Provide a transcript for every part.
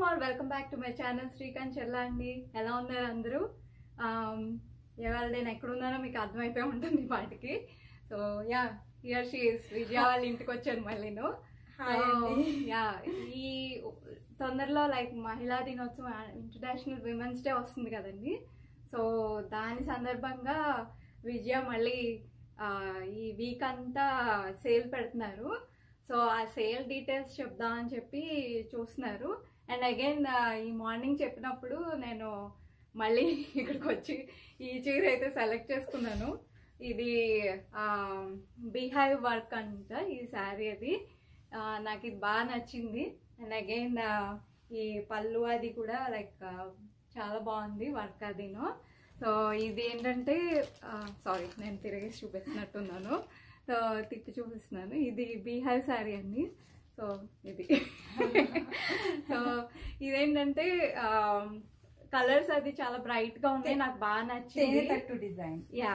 All welcome back to my channel Srikanth Chella అండి ఎలా ఉన్నారు అందరూ Um, ఇవాళ నేను ఎక్కడున్నానో మీకు అర్థమైపోయి ఉంటుంది వాటికి so yeah here she's Vijaya వాళ్ళ ఇంటికి వచ్చాను మళ్ళీ నేను హాయ్ అండి. యా ఈ తొందరలో లైక్ మహిళా దినోత్సవం ఇంటర్నేషనల్ విమెన్స్ డే వస్తుంది కదండి సో దాని సందర్భంగా విజయ మళ్ళీ ఆ, ఈ వీక్ అంతా సేల్ పెడుతున్నారు సో ఆ సేల్ డీటెయిల్స్ చెప్దామని చెప్పి చూస్తున్నారు అండ్ అగైన్ ఈ మార్నింగ్ చెప్పినప్పుడు నేను మళ్ళీ ఇక్కడికి వచ్చి ఈ చీర అయితే సెలెక్ట్ చేసుకున్నాను ఇది బీహైవ్ వర్క్ అంట ఈ శారీ అది ఆ, నాకు ఇది బాగా నచ్చింది అండ్ అగైన్ ఈ పళ్ళు అది కూడా లైక్ చాలా బాగుంది వర్క్ అదిను సో ఇది ఏంటంటే సారీ నేను తిరిగేసి చూపిస్తున్నట్టున్నాను సో తిప్పి చూపిస్తున్నాను ఇది బీహార్ శారీ అండి సో ఇది సో ఇదేంటంటే కలర్స్ అది చాలా బ్రైట్ గా ఉంది నాకు బాగా తేనె నచ్చింది తట్టు డిజైన్ యా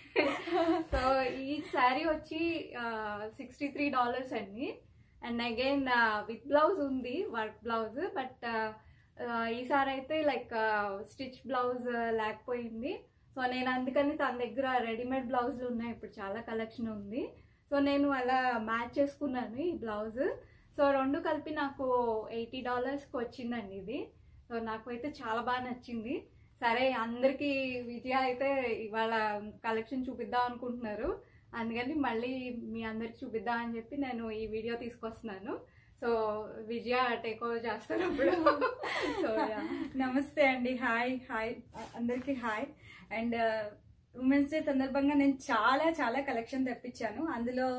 సో ఈ శారీ వచ్చి సిక్స్టీ త్రీ డాలర్స్ అండి అండ్ అగైన్ విత్ బ్లౌజ్ ఉంది వర్క్ బ్లౌజ్ బట్ ఈసారి అయితే లైక్ స్టిచ్ బ్లౌజ్ లేకపోయింది సో నేను అందుకని తన దగ్గర రెడీమేడ్ బ్లౌజులు ఉన్నాయి ఇప్పుడు చాలా కలెక్షన్ ఉంది సో నేను అలా మ్యాచ్ చేసుకున్నాను ఈ బ్లౌజ్ సో రెండు కలిపి నాకు ఎయిటీ డాలర్స్కి వచ్చిందండి ఇది సో నాకు అయితే చాలా బాగా నచ్చింది సరే అందరికీ విజయ అయితే ఇవాళ కలెక్షన్ చూపిద్దాం అనుకుంటున్నారు అందుకని మళ్ళీ మీ అందరికి చూపిద్దాం అని చెప్పి నేను ఈ వీడియో తీసుకొస్తున్నాను సో విజయ టేక్ ఓవర్ చేస్తారు అప్పుడు సో నమస్తే అండి హాయ్ హాయ్ అందరికి హాయ్ అండ్ ఉమెన్స్ డే సందర్భంగా నేను చాలా చాలా కలెక్షన్ తెప్పించాను అందులో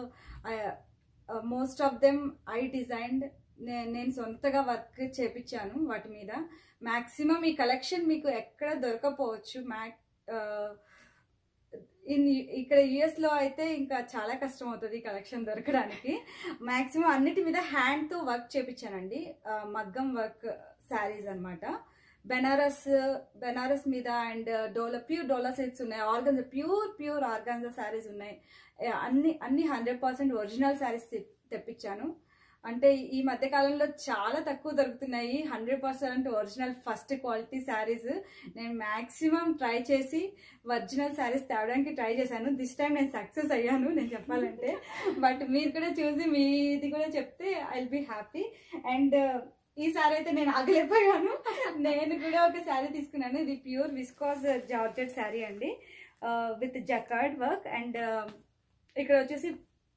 most of them I designed నేను సొంతగా వర్క్ చేపించాను వాటి మీద మాక్సిమం ఈ కలెక్షన్ మీకు ఎక్కడ దొరకపోవచ్చు మ్యాక్ ఇన్ ఇక్కడ యుఎస్ లో అయితే ఇంకా చాలా కష్టం అవుతుంది ఈ కలెక్షన్ దొరకడానికి మాక్సిమం అన్నిటి మీద హ్యాండ్ తో వర్క్ చేపించానండి ఆ, మగ్గం వర్క్ శారీస్ అన్నమాట బెనారస్ బెనారస్ మీద అండ్ డోలా ప్యూర్ డోలా సెట్స్ ఉన్నాయి organza pure pure organza saris ఉన్నాయి ఏ, అన్ని అన్ని హండ్రెడ్ పర్సెంట్ ఒరిజినల్ శారీస్ తెప్పించాను అంటే ఈ మధ్య కాలంలో చాలా తక్కువ దొరుకుతున్నాయి hundred percent original first quality saris నేను మాక్సిమం ట్రై చేసి ఒరిజినల్ శారీస్ తేవడానికి ట్రై చేశాను దిస్ టైం నేను సక్సెస్ అయ్యాను నేను చెప్పాలంటే బట్ మీరు కూడా చూసి మీది కూడా చెప్తే I will be happy and ఈ సారీ అయితే నేను ఆగలేకపోయాను నేను కూడా ఒక శారీ తీసుకున్నాను ఇది ప్యూర్ విస్కాస్ జార్జెట్ శారీ అండి విత్ జకార్డ్ వర్క్ అండ్ ఇక్కడ వచ్చేసి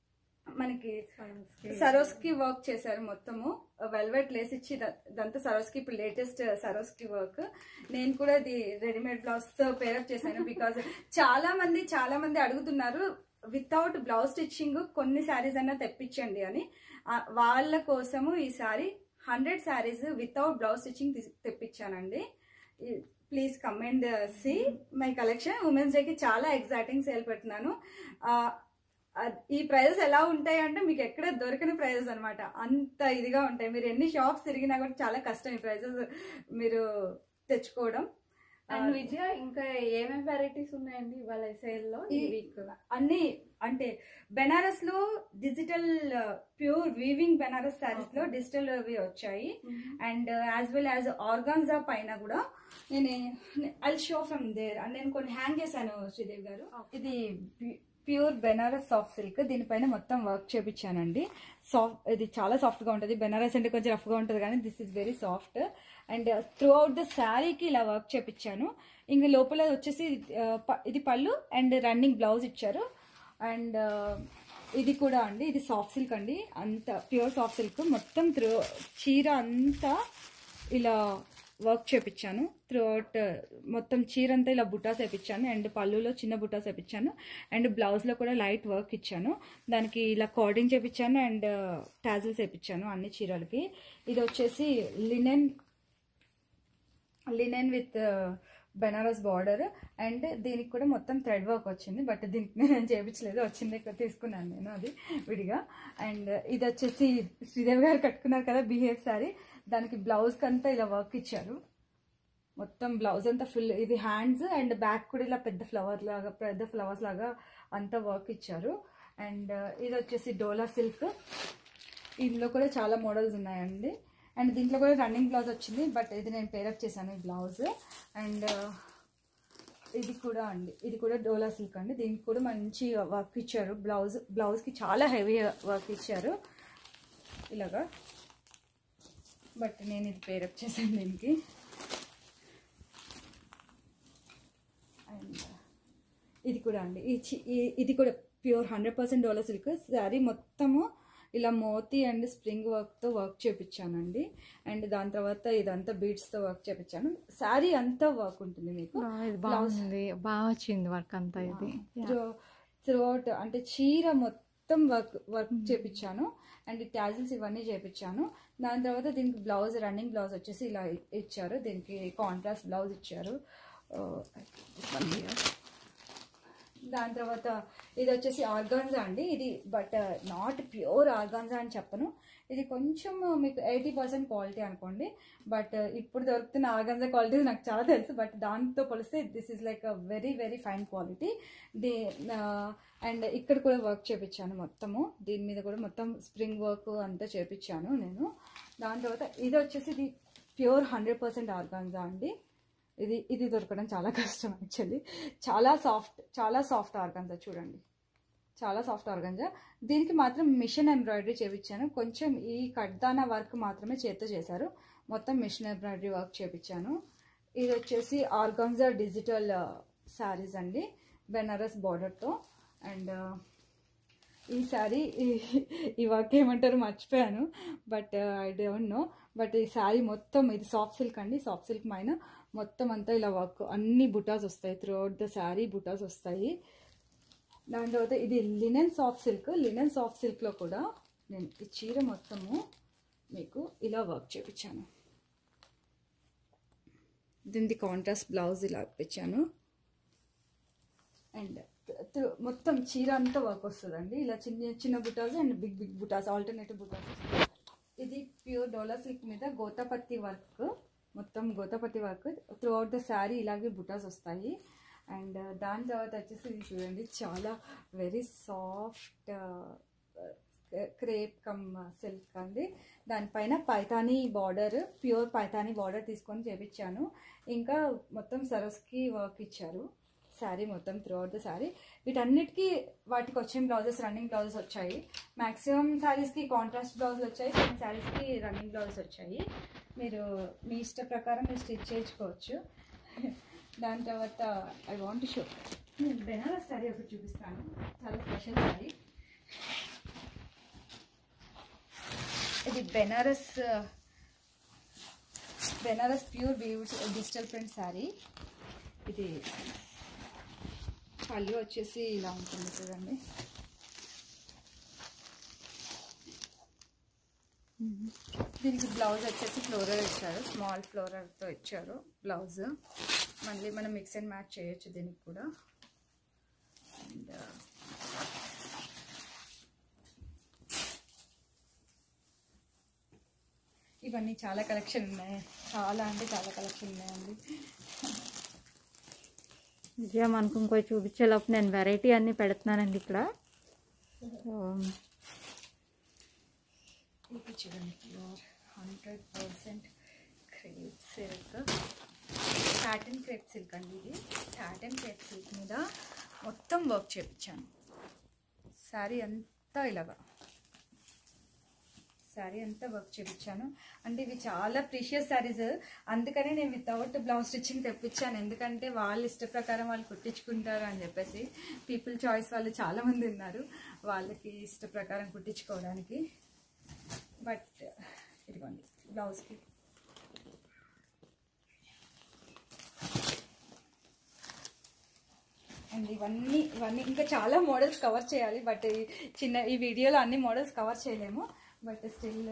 మనకి సరోస్కి వర్క్ చేశారు మొత్తము వెల్వెట్ లేస్ ఇచ్చి ద- ఇదంతా సరోస్కి ఇప్పుడు లేటెస్ట్ సరోస్కి వర్క్ నేను కూడా ఇది రెడీమేడ్ బ్లౌజ్ తో పేరప్ చేశాను బికాజ్ చాలా మంది చాలా మంది అడుగుతున్నారు వితౌట్ బ్లౌజ్ స్టిచ్చింగ్ కొన్ని శారీస్ అన్నా తెప్పించండి అని ఆ, వాళ్ళ కోసము ఈ sari hundred saris without blouse stitching తెప్పించానండి please comment see my collection women's డేకి చాలా ఎగ్జైటింగ్ సేల్ పెడుతున్నాను ఆ, అద్- ఈ ప్రైజెస్ ఎలా ఉంటాయి అంటే మీకు ఎక్కడ దొరకని ప్రైజెస్ అన్నమాట అంత ఇదిగా ఉంటాయి మీరు ఎన్ని షాప్స్ తిరిగినా కూడా చాలా కష్టం ఈ ప్రైజెస్ మీరు తెచ్చుకోవడం అండ్ విజయ ఇంకా ఏమేమి వెరైటీస్ ఉన్నాయండి ఇవాళ సేల్ లో ఈ ఈ- వీక్ అన్ని అంటే బెనారస్ లో digital pure weaving Banaras saris లో డిజిటల్ అవి వచ్చాయి and as well as organza పైన కూడా నేను I show from there and నేను కొన్ని హ్యాంగ్ చేశాను శ్రీదేవి గారు ఇది ప్యూర్ బెనారస్ సాఫ్ట్ సిల్క్ దీనిపైన మొత్తం వర్క్ చేపించానండి సాఫ్ట్ ఇది చాలా సాఫ్ట్ గా ఉంటుంది బెనారస్ అంటే కొంచెం రఫ్ గా ఉంటుంది కానీ this is very soft and throughout the శారీకి ఇలా వర్క్ చేపించాను ఇంక లోపల వచ్చేసి ఆ, ప- ఇది పళ్ళు అండ్ రన్నింగ్ బ్లౌజ్ ఇచ్చారు అండ్ ఇది కూడా అండి ఇది సాఫ్ట్ సిల్క్ అండి అంత ప్యూర్ సాఫ్ట్ సిల్క్ మొత్తం త్రూ చీర అంతా ఇలా వర్క్ చేపించాను త్రూ అవుట్ మొత్తం చీర అంతా ఇలా బుటాస్ వేపించాను అండ్ పళ్ళులో చిన్న బుటాస్ వేపించాను అండ్ బ్లౌజ్లో కూడా లైట్ వర్క్ ఇచ్చాను దానికి ఇలా కార్డింగ్ చేపించాను అండ్ టాజిల్స్ వేపించాను అన్ని చీరలకి ఇది వచ్చేసి linen linen with Banaras border and దీనికి కూడా మొత్తం థ్రెడ్ వర్క్ వచ్చింది బట్ దీనికి నేను చేయించలేదు వచ్చింది ఇక్కడ తీసుకున్నాను నేను అది విడిగా అండ్ ఇది వచ్చేసి శ్రీదేవి గారు కట్టుకున్నారు కదా బిహేవ్ సారీ దానికి బ్లౌజ్కి అంతా ఇలా వర్క్ ఇచ్చారు మొత్తం బ్లౌజ్ అంతా ఫుల్ ఇది హ్యాండ్స్ అండ్ బ్యాక్ కూడా ఇలా పెద్ద ఫ్లవర్ లాగా పెద్ద ఫ్లవర్స్ లాగా అంతా వర్క్ ఇచ్చారు అండ్ ఇది వచ్చేసి డోలా సిల్క్ ఇందులో కూడా చాలా మోడల్స్ ఉన్నాయండి అండ్ దీంట్లో కూడా రన్నింగ్ బ్లౌజ్ వచ్చింది బట్ ఇది నేను పేరప్ చేశాను ఈ బ్లౌజ్ అండ్ ఇది కూడా అండి ఇది కూడా డోలా సిల్క్ అండి దీనికి కూడా మంచి వర్క్ ఇచ్చారు బ్లౌజ్ బ్లౌజ్కి చాలా హెవీ వర్క్ ఇచ్చారు ఇలాగా బట్ నేను ఇది పేరప్ చేశాను దీనికి అండ్ ఇది కూడా అండి ఈ చి- ఈ- ఇది కూడా pure hundred percent Dola silk sari మొత్తము ఇలా మోతీ అండ్ స్ప్రింగ్ వర్క్తో వర్క్ చేపించానండి అండ్ దాని తర్వాత ఇదంతా బీడ్స్తో వర్క్ చేపించాను శారీ అంతా వర్క్ ఉంటుంది మీకు ఇది బాగుంది బాగా వచ్చింది వర్క్ అంతా ఇది త్రూ అవుట్ అంటే చీర మొత్తం వర్క్ వర్క్ చేపించాను అండ్ ట్యాజిల్స్ ఇవన్నీ చేపించాను దాని తర్వాత దీనికి బ్లౌజ్ రన్నింగ్ బ్లౌజ్ వచ్చేసి ఇలా ఇ- ఇచ్చారు దీనికి కాంట్రాస్ట్ బ్లౌజ్ ఇచ్చారు ఆ, this one here. దాని తర్వాత ఇది వచ్చేసి ఆర్గాన్జా అండి ఇది బట్ నాట్ ప్యూర్ ఆర్గాన్జా అని చెప్పను ఇది కొంచెం మీకు ఎయిటీ పర్సెంట్ క్వాలిటీ అనుకోండి బట్ ఇప్పుడు దొరుకుతున్న ఆర్గాన్జా క్వాలిటీ నాకు చాలా తెలుసు బట్ దాంతో పోలిస్తే this is like a very very fine quality the and ఇక్కడ కూడా వర్క్ చేపించాను మొత్తము దీని మీద కూడా మొత్తం స్ప్రింగ్ వర్క్ అంతా చేపించాను నేను దాని తర్వాత ఇది వచ్చేసి ఇది ప్యూర్ హండ్రెడ్ పర్సెంట్ ఆర్గాన్జా అండి ఇది ఇది దొరకడం చాలా కష్టం యాక్చువల్లీ చాలా సాఫ్ట్ చాలా సాఫ్ట్ ఆర్గంజా చూడండి చాలా సాఫ్ట్ ఆర్గంజా దీనికి మాత్రం మిషన్ ఎంబ్రాయిడరీ చేపించాను కొంచెం ఈ కడ్దానా వర్క్ మాత్రమే చేత్తో చేశారు మొత్తం మిషన్ ఎంబ్రాయిడరీ వర్క్ చేపించాను ఇది వచ్చేసి ఆర్గాన్జా డిజిటల్ శారీస్ అండి బెనారస్ బార్డర్తో అండ్ ఈ శారీ ఈ వర్క్ ఏమంటారు మర్చిపోయాను but I don't know but ఈ శారీ మొత్తం ఇది సాఫ్ట్ సిల్క్ అండి సాఫ్ట్ సిల్క్ పైన మొత్తం అంతా ఇలా వర్క్ అన్ని బుటాస్ వస్తాయి throughout the sari butas వస్తాయి దాని తర్వాత ఇది linen soft silk linen soft సిల్క్లో కూడా నేను ఈ చీర మొత్తము మీకు ఇలా వర్క్ చేపించాను దీనికి కాంట్రాస్ట్ బ్లౌజ్ ఇలా ఇప్పించాను అండ్ త్రూ- మొత్తం చీర అంతా వర్క్ వస్తుందండి ఇలా చిన్న చిన్న butas and big big butas alternative butas వస్తాయి ఇది ప్యూర్ డోలా సిల్క్ మీద గోతాపత్తి వర్క్ మొత్తం gota patti work throughout the sari ఇలాగే బుటాస్ వస్తాయి అండ్ దాని తర్వాత వచ్చేసి ఇది చూడండి చాలా very soft crepe cum silk అండి దానిపైన Paithani border pure Paithani border తీసుకొని చేపించాను ఇంకా మొత్తం సరస్కి వర్క్ ఇచ్చారు శారీ మొత్తం త్రూ అవుట్ ద శారీ వీటన్నిటికీ వాటికి వచ్చిన బ్లౌజెస్ రన్నింగ్ బ్లౌజెస్ వచ్చాయి మ్యాక్సిమం శారీస్కి కాంట్రాస్ట్ బ్లౌజులు వచ్చాయి కొన్ని శారీస్కి రన్నింగ్ బ్లౌజెస్ వచ్చాయి మీరు మీ ఇష్ట ప్రకారం మీరు స్టిచ్ చేయించుకోవచ్చు దాని తర్వాత ఐ వాంట్ షో నేను బెనారస్ శారీ ఒకటి చూపిస్తాను చాలా స్పెషల్ శారీ ఇది Banaras Banaras pure digital print sari ఇది పళ్ళు వచ్చేసి ఇలా ఉంటుంది చూడండి దీనికి బ్లౌజ్ వచ్చేసి ఫ్లోరల్ ఇచ్చారు స్మాల్ ఫ్లోరల్తో ఇచ్చారు బ్లౌజ్ మళ్ళీ మనం మిక్స్ అండ్ మ్యాచ్ చేయొచ్చు దీనికి కూడా అండ్ ఇవన్నీ చాలా కలెక్షన్ ఉన్నాయి చాలా అంటే చాలా కలెక్షన్ ఉన్నాయండి విజయ మనకు ఇంకో చూపించేలోపు నేను వెరైటీ అన్నీ పెడుతున్నానండి ఇక్కడ సో, ఇది చూడండి pure hundred percent crepe silk satin crepe silk అండి ఇది సాటిన్ క్రేప్ సిల్క్ మీద మొత్తం వర్క్ చేపించాను శారీ అంతా ఇలాగా శారీ అంతా వర్క్ చేపించాను అంటే ఇవి చాలా ప్రీషియస్ శారీస్ అందుకనే నేను వితౌట్ బ్లౌజ్ స్టిచ్చింగ్ తెప్పించాను ఎందుకంటే వాళ్ళ ఇష్ట ప్రకారం వాళ్ళు కుట్టించుకుంటారు అని చెప్పేసి పీపుల్ చాయిస్ వాళ్ళు చాలామంది ఉన్నారు వాళ్ళకి ఇష్ట ప్రకారం కుట్టించుకోవడానికి బట్ ఇదిగోండి బ్లౌజ్కి అండ్ ఇవన్నీ ఇవన్నీ ఇంకా చాలా మోడల్స్ కవర్ చేయాలి బట్ ఈ చిన్న ఈ వీడియోలో అన్ని మోడల్స్ కవర్ చేయలేము బట్ స్టిల్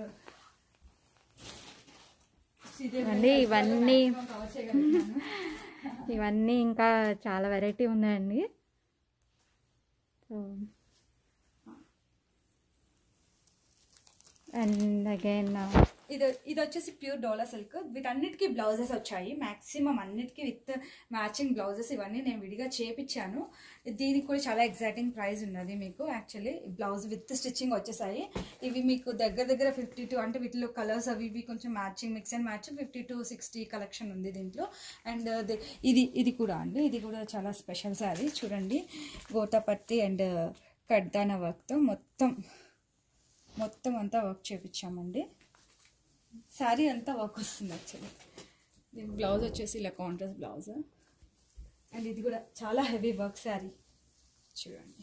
అండి, ఇవన్నీ- కవర్ చేయగలుగుతాను ఇవన్నీ ఇంకా చాలా వెరైటీ ఉన్నాయండి సో అండ్ అగైన్ ఇది ఇది వచ్చేసి ప్యూర్ డోలా సిల్క్ వీటన్నిటికీ బ్లౌజెస్ వచ్చాయి మాక్సిమం అన్నిటికీ విత్ మ్యాచింగ్ బ్లౌజెస్ ఇవన్నీ నేను విడిగా చేపించాను దీనికి కూడా చాలా ఎగ్జైటింగ్ ప్రైస్ ఉన్నది మీకు యాక్చువల్లీ బ్లౌజ్ విత్ స్టిచ్చింగ్ వచ్చేసాయి ఇవి మీకు దగ్గర దగ్గర ఫిఫ్టీ టూ అంటే వీటిలో కలర్స్ అవి ఇవి కొంచెం matching mix and match fifty to sixty collection ఉంది దీంట్లో అండ్ ఇది ఇది కూడా అండి ఇది కూడా చాలా స్పెషల్ శారీ చూడండి గోతాపత్తి అండ్ కడ్దాన వర్క్తో మొత్తం మొత్తం అంతా వర్క్ చేపించామండి శారీ అంతా వర్క్ వస్తుంది యాక్చువల్లీ దీని బ్లౌజ్ వచ్చేసి ఇలా కాంట్రాస్ట్ బ్లౌజ్ అండ్ ఇది కూడా చాలా హెవీ వర్క్ శారీ చూడండి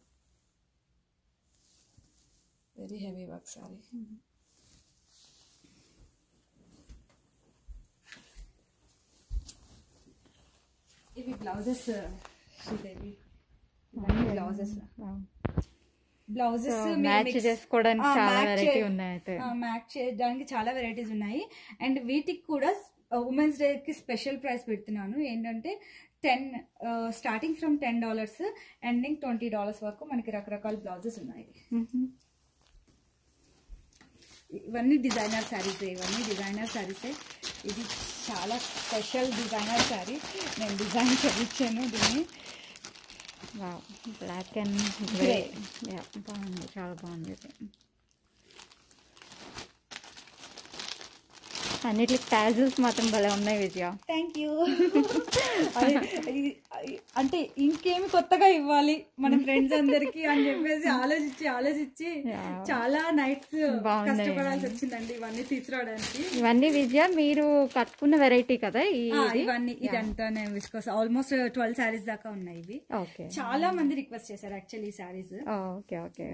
వెరీ హెవీ వర్క్ శారీ ఇవి బ్లౌజెస్ శ్రీదేవి ఇవన్నీ బ్లౌజెస్ బ్లౌజెస్ మ్యాచ్ చేసుకోవడానికి చాలా వెరైటీ ఉన్నాయి అయితే మ్యాచ్ చేయడానికి చాలా వెరైటీస్ ఉన్నాయి అండ్ వీటికి కూడా ఉమెన్స్ డేకి స్పెషల్ ప్రైస్ పెడుతున్నాను ఏంటంటే ten starting from ten dollars ending twenty dollars వరకు మనకి రకరకాల బ్లౌజెస్ ఉన్నాయి ఇవన్నీ డిజైనర్ శారీస్ ఇవన్నీ డిజైనర్ శారీసే ఇది చాలా స్పెషల్ డిజైనర్ శారీ నేను డిజైన్ చేయించాను దీన్ని బ్లాక్ అండ్ గ్రే బాగుంది చాలా బాగుంది ఇది అన్నిటికి టాజిల్స్ మాత్రం భలే ఉన్నాయి విజయ థ్యాంక్ యూ అంటే ఇంకేమి కొత్తగా ఇవ్వాలి మన ఫ్రెండ్స్ అందరికి అని చెప్పేసి ఆలోచించి ఆలోచించి Yeah. చాలా నైట్స్ బాగున్నాయి. కష్టపడాల్సి వచ్చిందండి ఇవన్నీ తీసుకురావడానికి ఇవన్నీ విజయ మీరు కట్టుకున్న వెరైటీ కదా ఈ ఆ, ఇది ఇవన్నీ ఇదంతా నేను విస్కోస్ ఆల్మోస్ట్ ట్వెల్వ్ శారీస్ దాకా ఉన్నాయి ఇవి ఓకే చాలా మంది రిక్వెస్ట్ చేశారు యాక్చువల్లీ ఈ శారీస్ ఓకే ఓకే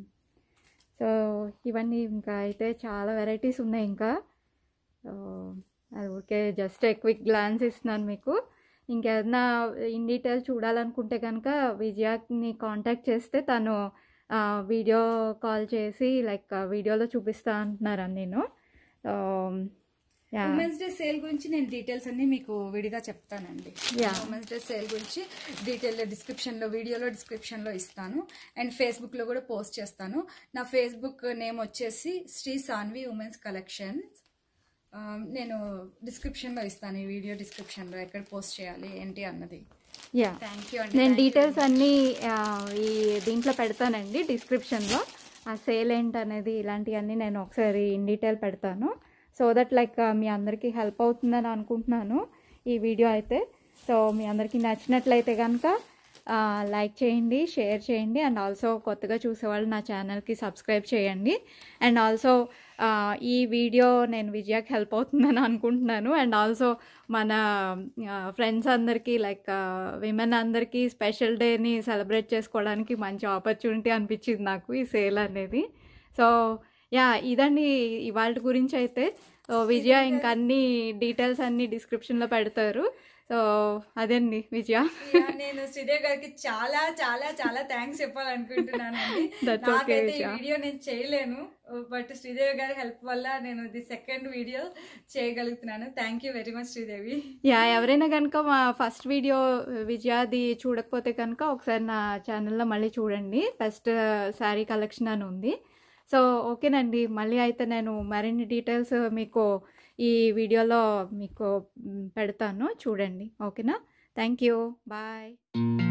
సో ఇవన్నీ ఇంకా అయితే చాలా వెరైటీస్ ఉన్నాయి ఇంకా సో అది ఓకే జస్ట్ క్విక్ గ్లాన్స్ ఇస్తున్నాను మీకు ఇంకేదన్నా ఇన్ డీటెయిల్ చూడాలనుకుంటే కనుక విజయాని కాంటాక్ట్ చేస్తే తను వీడియో కాల్ చేసి లైక్ వీడియోలో చూపిస్తా అంటున్నారు నేను so yeah women's day sale గురించి నేను డీటెయిల్స్ అన్ని మీకు విడిగా చెప్తానండి Yeah. ఉమెన్స్ డే సేల్ గురించి డీటెయిల్ డిస్క్రిప్షన్ లో వీడియోలో డిస్క్రిప్షన్ లో ఇస్తాను అండ్ ఫేస్బుక్ లో కూడా పోస్ట్ చేస్తాను నా ఫేస్బుక్ నేమ్ వచ్చేసి శ్రీ సాన్వి ఉమెన్స్ కలెక్షన్స్ నేను డిస్క్రిప్షన్ లో ఇస్తాను ఈ వీడియో డిస్క్రిప్షన్ లో ఎక్కడ పోస్ట్ చేయాలి ఏంటి అన్నది యా థ్యాంక్ యూ అండి నేను Thank you. డీటెయిల్స్ అన్నీ ఆ, ఈ దీంట్లో పెడతానండి డిస్క్రిప్షన్లో ఆ సేల్ ఏంటనేది ఇలాంటివన్నీ నేను ఒకసారి ఇన్ డీటెయిల్ పెడతాను సో దట్ లైక్ మీ అందరికీ హెల్ప్ అవుతుందని అనుకుంటున్నాను ఈ వీడియో అయితే సో మీ అందరికీ నచ్చినట్లయితే కనుక లైక్ చేయండి షేర్ చేయండి అండ్ ఆల్సో కొత్తగా చూసేవాళ్ళు నా ఛానల్కి సబ్స్క్రైబ్ చేయండి అండ్ ఆల్సో ఈ వీడియో నేను విజయాకి హెల్ప్ అవుతుందని అనుకుంటున్నాను అండ్ ఆల్సో మన ఫ్రెండ్స్ అందరికీ లైక్ విమెన్ అందరికీ స్పెషల్ డేని సెలబ్రేట్ చేసుకోవడానికి మంచి ఆపర్చునిటీ అనిపించింది నాకు ఈ సేల్ అనేది సో యా ఇదండి ఇవాళ గురించి అయితే సో విజయ ఇంకా అన్ని డీటెయిల్స్ అన్ని డిస్క్రిప్షన్లో పెడతారు సో అదండి విజయ Yeah, నేను శ్రీదేవి గారికి చాలా చాలా చాలా థ్యాంక్స్ చెప్పాలనుకుంటున్నానండి That's okay, నాకైతే ఈ Vijaya. వీడియో నేను చేయలేను బట్ శ్రీదేవి గారి హెల్ప్ వల్ల నేను ఇది సెకండ్ వీడియో చేయగలుగుతున్నాను thank you very much Sridevi yeah ఎవరైనా కనుక మా ఫస్ట్ వీడియో విజయాది చూడకపోతే కనుక ఒకసారి నా ఛానల్లో మళ్ళీ చూడండి బెస్ట్ శారీ కలెక్షన్ అని ఉంది సో ఓకేనండి మళ్ళీ అయితే నేను మరిన్ని డీటెయిల్స్ మీకు ఈ వీడియోలో మీకు మ్, పెడతాను చూడండి ఓకేనా థ్యాంక్ యూ బాయ్